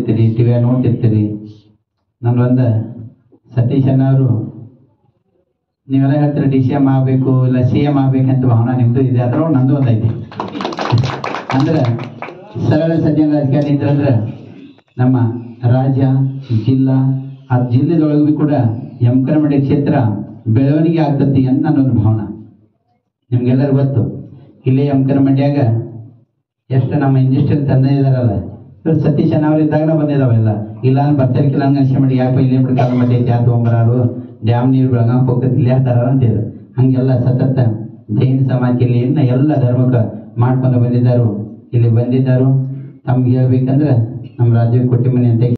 ನೋಡಿರ್ತೀರಿ ಟಿವಿಯಾಗ ನೋಡ್ತಿರ್ತೀರಿ ನನ್ನೊಂದು ಸತೀಶ್ ಅಣ್ಣವರು ನೀವೆಲ್ಲ ಹೇಳ್ತೀರಿ ಡಿ ಸಿ ಎಮ್ ಆಗಬೇಕು ಇಲ್ಲ ಸಿ ಎಮ್ ಆಗ್ಬೇಕಂತ ಭಾವನಾ ನಿಮ್ದು ಇದೆ ಅದ್ರೊಳಗೆ ನಂದು ಒಂದು ಐತಿ ಅಂದ್ರೆ ಸರಳ ಸಜ್ಜನ ರಾಜಕಾರಣಿ ಇದ್ರಂದ್ರೆ ನಮ್ಮ ರಾಜ್ಯ ಜಿಲ್ಲಾ ಆ ಜಿಲ್ಲೆದೊಳಗೂ ಬಿ ಕೂಡ ಯಮಕರಮಡಿ ಕ್ಷೇತ್ರ ಬೆಳವಣಿಗೆ ಆಗ್ತತಿ ಅಂತ ನನ್ನೊಂದು ಭಾವನಾ ನಿಮ್ಗೆಲ್ಲರಿಗೂ ಗೊತ್ತು ಇಲ್ಲೇ ಯಮಕರಮಡ್ಯಾಗ ಎಷ್ಟು ನಮ್ಮ ಇಂಡಸ್ಟ್ರಿಯಲ್ ತಂದೆ ಇದಾರಲ್ಲ ಇವ್ರು ಸತೀಶ್ ಅವ್ರು ಇದ್ದಾಗನ ಬಂದಿದಾವೆಲ್ಲ ಇಲ್ಲ ಅಂದ್ರೆ ಬರ್ತಾರಿಕಿಲ್ಲ ಹಂಗ ಅನ್ಸಿ ಮಾಡಿ ಯಾಕೆ ಇಲ್ಲೇ ಬಿಟ್ಟು ಕಾಲ ಮಟ್ಟಿ ಐತಿ ತೊಗೊಂಬರಾರು ಡ್ಯಾಮ್ ನೀರು ಬೆಳಗಾವ್ ಹೋಗ್ತೈತಿ ಇಲ್ಲೇ ಹಾಕ್ತಾರ ಅಂತಿದ್ರು ಹಂಗೆಲ್ಲ ಸತತ ಜೈನ ಸಮಾಜ ಇಲ್ಲಿ ಇನ್ನ ಎಲ್ಲ ಧರ್ಮಕ್ಕೆ ಮಾಡ್ಕೊಂಡು ಬಂದಿದ್ದಾರು ಇಲ್ಲಿ ಬಂದಿದ್ದಾರು ತಮ್ಗೆ ಹೇಳ್ಬೇಕಂದ್ರೆ ನಮ್ಮ ರಾಜೀವ್ ಕೊಟ್ಟಿಮನಿ ಅಂತ